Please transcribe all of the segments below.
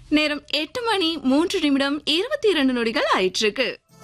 நேரம் எட்டு மணி மூன்று நிமிடம் இருபத்தி இரண்டு நொடிகள் ஆயிட்டிருக்கு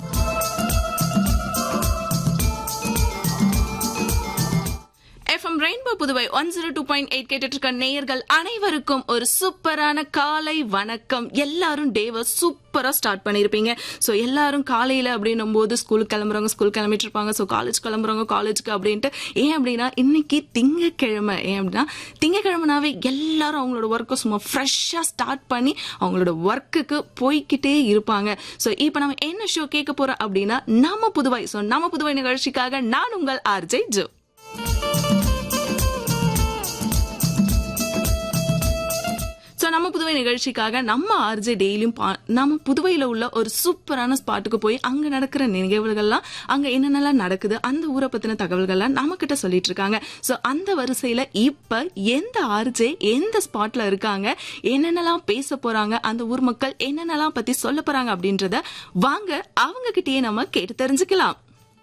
FM Rainbow Puduvai one zero two point eight கேட்டுட்டு இருக்க நேயர்கள் அனைவருக்கும் ஒரு சூப்பரான காலை வணக்கம் எல்லாரும் டேவை சூப்பரா ஸ்டார்ட் பண்ணிருப்பீங்க ஸோ எல்லாரும் காலையில அப்படின்னும் போது ஸ்கூலுக்கு கிளம்புறவங்க ஸ்கூல் கிளம்பிட்டு இருப்பாங்க ஸோ காலேஜ் கிளம்புறவங்க காலேஜுக்கு அப்படின்ட்டு ஏன் அப்படின்னா இன்னைக்கு திங்கக்கிழமை ஏன் அப்படின்னா திங்கக்கிழமைனாவே எல்லாரும் அவங்களோட ஒர்க்கை சும்மா ஃப்ரெஷ்ஷாக ஸ்டார்ட் பண்ணி அவங்களோட ஒர்க்குக்கு போய்கிட்டே இருப்பாங்க ஸோ இப்போ நம்ம என்ன ஷோ கேட்க போறோம் அப்படின்னா நம்ம புதுவை ஸோ நம்ம புதுவை நிகழ்ச்சிக்காக நான் உங்கள் ஆர்ஜே ஜோ ஸோ நம்ம புதுவை நிகழ்ச்சிக்காக நம்ம ஆர்ஜே டெய்லியும் பா- நம்ம புதுவையில் உள்ள ஒரு சூப்பரான ஸ்பாட்டுக்கு போய் அங்கே நடக்கிற நிகழ்வுகள்லாம் அங்கே என்னென்னலாம் நடக்குது அந்த ஊரை பற்றின தகவல்கள்லாம் நம்ம கிட்ட சொல்லிட்டு இருக்காங்க ஸோ அந்த வரிசையில் இப்போ எந்த ஆர்ஜே எந்த ஸ்பாட்ல இருக்காங்க என்னென்னலாம் பேச போறாங்க அந்த ஊர் மக்கள் என்னென்னலாம் பத்தி சொல்ல போறாங்க அப்படின்றத வாங்க அவங்க கிட்டயே நம்ம கேட்டு தெரிஞ்சுக்கலாம்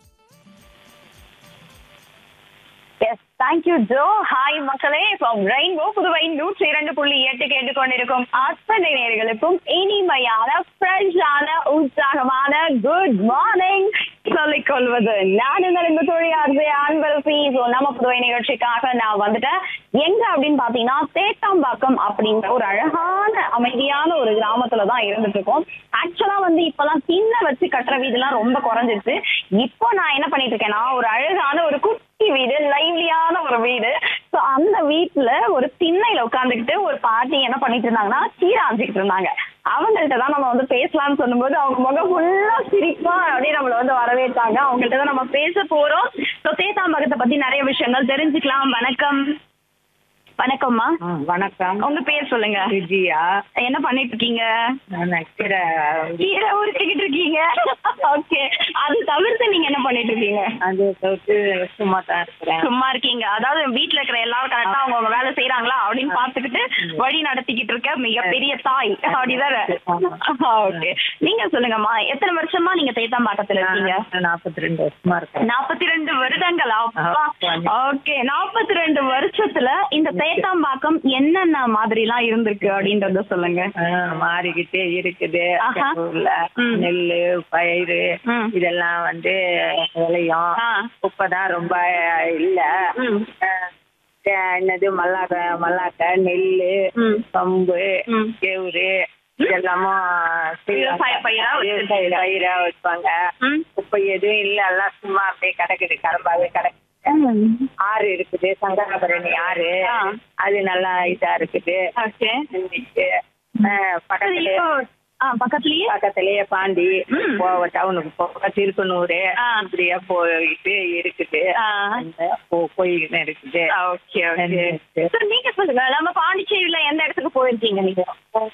எஸ் தேங்க்யூ ஜோ ஹாய் மக்களே ஃப்ரம் ரெயின்போ புதுவை நூற்றி இரண்டு புள்ளி எட்டு கேட்டுக்கொண்டிருக்கும் அத்தனை நேர்களுக்கும் இனிமையான ஃப்ரெஷ்ஷான உற்சாகமான குட் மார்னிங் சொல்லிக் கொள்வது நான் இந்த இந்த தொழிலாளர் அன்பரசி ஸோ நம்ம புதுவை நிகழ்ச்சிக்காக நான் வந்துட்டேன் எங்க அப்படின்னு பாத்தீங்கன்னா தேத்தாம்பாக்கம் அப்படிங்கிற ஒரு அழகான அமைதியான ஒரு கிராமத்துல தான் இருந்துட்டு இருக்கோம் ஆக்சுவலா வந்து இப்பெல்லாம் திண்ணை வச்சு கட்டுற வீடுலாம் ரொம்ப குறைஞ்சிருச்சு இப்போ நான் என்ன பண்ணிட்டு இருக்கேன்னா ஒரு அழகான ஒரு குட்டி வீடு லைவ்லியான ஒரு வீடு சோ அந்த வீட்டுல ஒரு திண்ணையில உட்காந்துக்கிட்டு ஒரு பாட்டி என்ன பண்ணிட்டு இருந்தாங்கன்னா கீரை ஆஞ்சிக்கிட்டு இருந்தாங்க அவங்கள்ட்ட தான் நம்ம வந்து பேசலாம்னு சொல்லும்போது அவங்க முகம் ஃபுல்லா சிரிப்பா அப்படியே நம்மள வந்து வரவேற்றாங்க அவங்கள்ட்ட தான் நம்ம பேச போறோம் ஸோ தேத்தாம்பகத்தை பத்தி நிறைய விஷயங்கள் தெரிஞ்சுக்கலாம் வணக்கம் வணக்கம்மா ஆ, வணக்கம் உங்க பேர் சொல்லுங்க விஜயா என்ன பண்ணிட்டு இருக்கீங்க நான் கீரை கீரை உரிச்சுக்கிட்டு இருக்கீங்க ஓகே அது தவிர்த்து நீங்க என்ன பண்ணிட்டு இருக்கீங்க அது தவிர்த்து சும்மா தான் இருக்கிறேன் சும்மா இருக்கீங்க அதாவது வீட்ல இருக்கிற எல்லாரும் கரெக்டா அவங்க வேலை செய்யறாங்களா அப்படின்னு பாத்துக்கிட்டு வழி நடத்திக்கிட்டு இருக்க மிகப்பெரிய தாய் அப்படிதானே ஓகே நீங்க சொல்லுங்கம்மா எத்தனை வருஷமா நீங்க தேத்தாம்பாக்கத்துல இருக்கீங்க நாற்பத்தி ரெண்டு வருஷமா இருக்கிறேன் நாற்பத்தி ரெண்டு வருடங்களா ஆமா. ஓகே நாற்பத்தி ரெண்டு வருஷத்துல இந்த தேத்தாம்பாக்கம் என்னென்ன மாதிரி எல்லாம் இருந்திருக்கு அப்படின்றத சொல்லுங்க ஆ, மாறிக்கிட்டே இருக்குது ஆஹா. ஊர்ல ம். நெல்லு பயிறு ம். இதெல்லாம் வந்து விளையும் ஆ. இப்பதான் ரொம்ப இல்ல ம். ஆ, என்னது மல்லாக்க மல்லாக்க நெல்லு ம். கம்பு ம். கேவுரு இதெல்லாமும் விவசாய பயிரா வச்சிருக்கீங்க. விவசாய பயிரா வைப்பாங்க ம். இப்ப எதுவும் இல்ல எல்லாம் சும்மா அப்படியே கிடக்குது கரம்பாவே கிடக்கு ஆறு இருக்குது சங்கராபரணி ஆறு ஆ. அது நல்லா இதா இருக்குது ஓகே இருந்துச்சு. ஆ, பக்கத்துல ஆ பக்கத்துலயே பக்கத்துலயே பாண்டி ம். போவ டவுனுக்கு போக திருக்கனூர் ஆ. இப்படியே போயிட்டு இருக்குது ஆ. அந்த போ- போயின்னு இருக்குது ஓகே ஓகே இருந்துச்சு. சார் நீங்க சொல்லுங்க நம்ம பாண்டிச்சேரியில எந்த இடத்துக்கு போயிருக்கீங்க நீங்க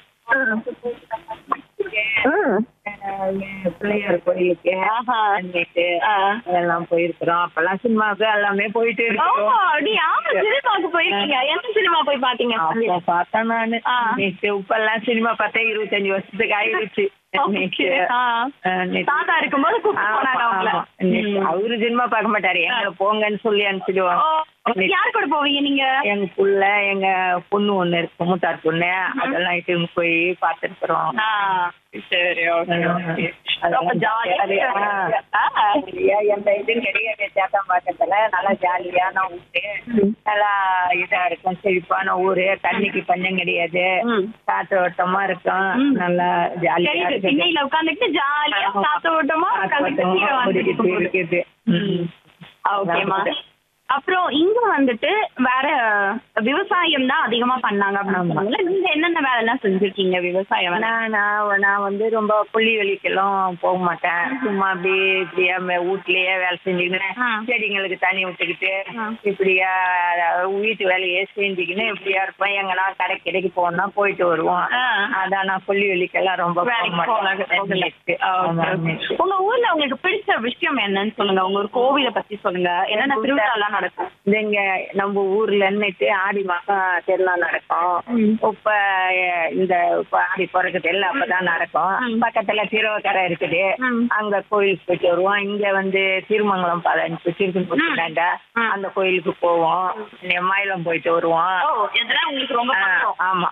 ம். ஆ, பிள்ளையார் கோயிலுக்கு ஆஹா. வந்துட்டு ஆ. அதெல்லாம் போயிருக்கிறோம் அப்பெல்லாம் சினிமாவுக்கு எல்லாமே போயிட்டு ஓ, இருக்கோம் அப்படியா? சினிமாவுக்கு போயிருக்கீங்க எந்த சினிமா போய் பாத்தீங்க அப்ப பார்த்தேன் நானு ஆ. நேத்து இப்பெல்லாம் சினிமா பார்த்தா இருபத்தஞ்சு வருஷத்துக்கு ஆயிடுச்சு Okay. நேத்து. ஆ. ஆ, நேத்து. தாத்தா இருக்கும்போது கூப்பிட்டு ஆமா, போனாங்க அவங்கள. ஆமா. நேத்து ம். அவரு சினிமா பார்க்க மாட்டாரு எங்க போங்கன்னு சொல்லி ஓ, அனுப்பிச்சிடுவாங்க யார் கூட போவீங்க நீங்க எங்க புள்ள எங்க பொண்ணு ஒண்ணு இருக்கு மூத்தார் பொண்ணு அதெல்லாம் இட்டுன்னு போய் பார்த்துருக்குறோம் ஆ, சரி ஓகே ஓகே. ரொம்ப ஜாலியா ஆ. எந்த இதுவும் கிடையாது சேத்தம் பக்கத்துல நல்லா ஜாலியான ஊரு நல்லா இதா இருக்கும் செழிப்பான ஊரு தண்ணிக்கு பஞ்சம் கிடையாது ம். காற்றோட்டமா இருக்கும் ம். நல்லா ஜாலியா தெரியுது இருக்குது திண்ணையில உட்காந்துட்டு ஜாலியா காத்து ஓட்டமா உட்காந்துட்டு கீழே ஓடிக்கிட்டு வந்துட்டு இருக்குது ம். ஓகேமா அப்புறம் இங்க வந்துட்டு வேற விவசாயம் தான் அதிகமா பண்ணாங்க அப்படின்னு ஆமா. சொன்னாங்கல்ல நீங்க என்னென்ன வேலை எல்லாம் செஞ்சிருக்கீங்க விவசாயம் வேலை? நான் நான் நான் வந்து ரொம்ப புள்ளி வெளிக்கெல்லாம் போக மாட்டேன் சும்மா அப்படி இப்படியா மே- வீட்லயே வேலை செஞ்சுக்கின்னு ஆ. செடிங்களுக்கு தண்ணி விட்டுக்கிட்டு ஆ. இப்படியா அதாவது வீட்டு வேலையே செஞ்சுக்கின்னு இப்படியா இருப்பேன் எங்கன்னா கடை கடைக்கு போனா போயிட்டு வருவோம் ஆ. அதான் நான் புள்ளி வெளிக்கெல்லாம் ரொம்ப போக வேலைக்கு மாட்டேன் போனது போகல. நேத்து. ஆ, ஆமா, okay, okay. நேத்து. உங்க ஊர்ல உங்களுக்கு பிடிச்ச விஷயம் என்னன்னு சொல்லுங்க உங்க ஒரு கோவிலை பத்தி சொல்லுங்க என்னென்ன திருவிழா எல்லாம் நடக்கும் இது இங்க நம்ம ஊர்ல இருந்துட்டு ஆடி மாசம் திருவிழா நடக்கும் ம். இப்ப அஹ், இந்த இப்ப ஆடி பிறகுது எல்லாம் அப்பதான் நடக்கும் ம். பக்கத்துல திருவக்கரை இருக்குது ம். அங்க கோயிலுக்கு போயிட்டு வருவோம் இங்க வந்து திருமங்கலம் பதினஞ்சு திருப்பி ம். அந்த கோயிலுக்கு போவோம் மயிலம் போயிட்டு வருவோம் ஓ இதெல்லாம் உங்களுக்கு ரொம்ப ஆ, பிடிக்கும் ஆமா